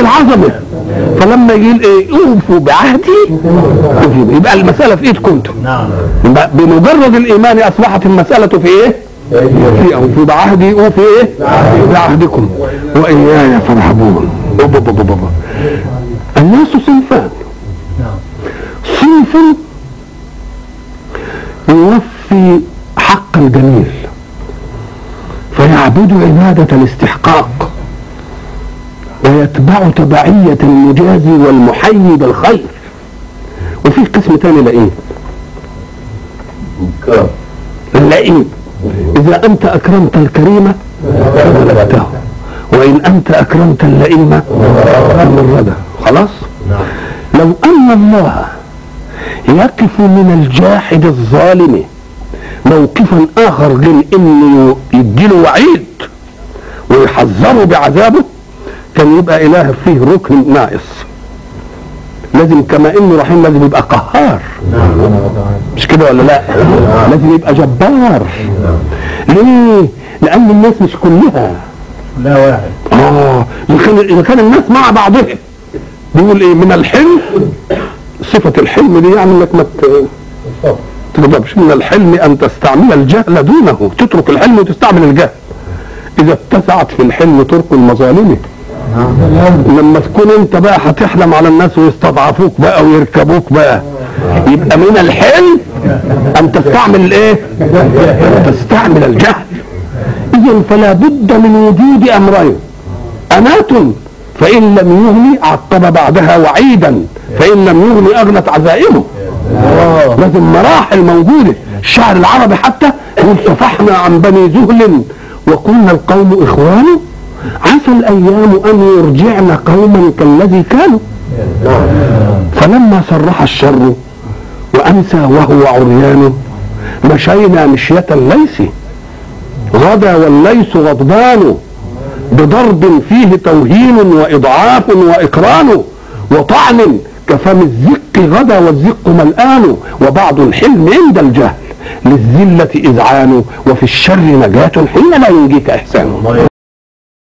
العظمه فلما يقول ايه اوفوا بعهدي أوفوا. يبقى المساله في ايدكم انتم نعم يبقى بمجرد الايمان اصبحت المساله في ايه؟ في او في بعهدي وفي ايه؟ بعهدكم واياي فارهبون أوب أوب أوب أوب. الناس صنفان صنف يوفي حق الجميل فيعبد عبادة الاستحقاق ويتبع تبعية المجازي والمحيي بالخير وفي قسم تاني لئيم اللئيم إذا أنت أكرمت الكريم فملكته وإن أنت أكرمت اللئيم فمرده خلاص لو أن الله يقف من الجاحد الظالم موقفا آخر غير إنه يديله وعيد ويحذره بعذابه كان يبقى إله فيه ركن ناقص لازم كما انه رحيم لازم يبقى قهار مش كده ولا لا لازم يبقى جبار ليه لان الناس مش كلها لا واحد اه اذا كان اذا كان الناس مع بعضهم بيقول ايه من الحلم صفة الحلم دي يعني انك ما ت- تغضبش من الحلم ان تستعمل الجهل دونه تترك الحلم وتستعمل الجهل اذا اتسعت في الحلم ترك المظالم لما تكون انت بقى هتحلم على الناس ويستضعفوك بقى ويركبوك بقى يبقى من الحلم ان تستعمل الايه تستعمل الجهل اذا فلا بد من وجود امرين انات فان لم يغني عقب بعدها وعيدا فان لم يغني اغنت عزائمه لازم مراحل موجوده الشعر العربي حتى يقول صفحنا عن بني زهل وكنا القوم اخوان عسى الايام ان يرجعن قوما كالذي كانوا فلما صرح الشر وامسى وهو عريان مشينا مشية الليث غدا والليث غضبان بضرب فيه توهين واضعاف واقران وطعن كفم الزق غدا والزق ملآن وبعض الحلم عند الجهل للذلة إذعان وفي الشر نجاة حين لا ينجيك إحسان